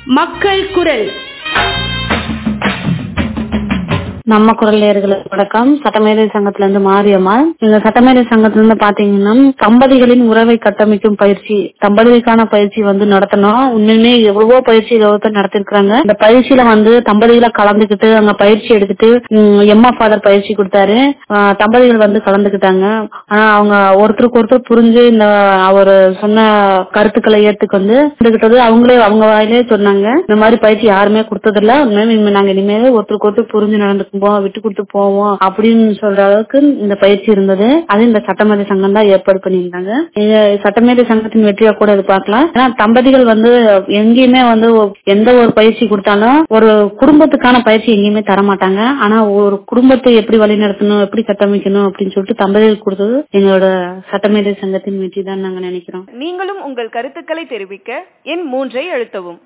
மக்கள் குரல் நம்ம குரல் நேயர்களுக்கு வணக்கம் சட்டமேதை சங்கத்துல இருந்து மாரியம்மாள் இந்த சட்டமேதை சங்கத்துல இருந்து பாத்தீங்கன்னா தம்பதிகளின் உறவை கட்டமைக்கும் பயிற்சி தம்பதிகளுக்கான பயிற்சி வந்து நடத்தணும் உண்மையுமே எவ்வளவோ பயிற்சி ஒருத்தர் நடத்திருக்காங்க இந்த பயிற்சியில வந்து தம்பதிகளை கலந்துக்கிட்டு அங்க பயிற்சி எடுத்துட்டு எம்மா ஃபாதர் பயிற்சி கொடுத்தாரு ஆஹ் தம்பதிகள் வந்து கலந்துக்கிட்டாங்க ஆனா அவங்க ஒருத்தருக்கு ஒருத்தர் புரிஞ்சு இந்த அவர் சொன்ன கருத்துக்களை ஏத்துக்கொண்டு இருந்துகிட்டது அவங்களே அவங்க வாயிலே சொன்னாங்க இந்த மாதிரி பயிற்சி யாருமே கொடுத்ததில்ல உண்மையுமே நாங்க இனிமேல் ஒருத்தருக்கு ஒருத்தர் புரிஞ்சு நடந்துக்குவோம் விட்டு கொடுத்து போவோம் அப்படின்னு சொல்ற அளவுக்கு இந்த பயிற்சி இருந்தது அது இந்த சட்டமேதை சங்கம் தான் ஏற்பாடு பண்ணியிருந்தாங்க இந்த சட்டமேதை சங்கத்தின் வெற்றியா கூட இது பார்க்கலாம் ஏன்னா தம்பதிகள் வந்து எங்கேயுமே வந்து எந்த ஒரு பயிற்சி கொடுத்தாலும் ஒரு குடும்பத்துக்கான பயிற்சி எங்கேயுமே தர மாட்டாங்க ஆனா ஒரு குடும்பத்தை எப்படி வழிநடத்தணும் எப்படி கட்டமைக்கணும் அப்படின்னு சொல்லிட்டு தம்பதிகள் கொடுத்தது எங்களோட சட்டமேதை சங்கத்தின் வெற்றி தான் நாங்க நினைக்கிறோம் நீங்களும் உங்கள் கருத்துக்களை தெரிவிக்க எண் மூன்றை அழுத்தவும்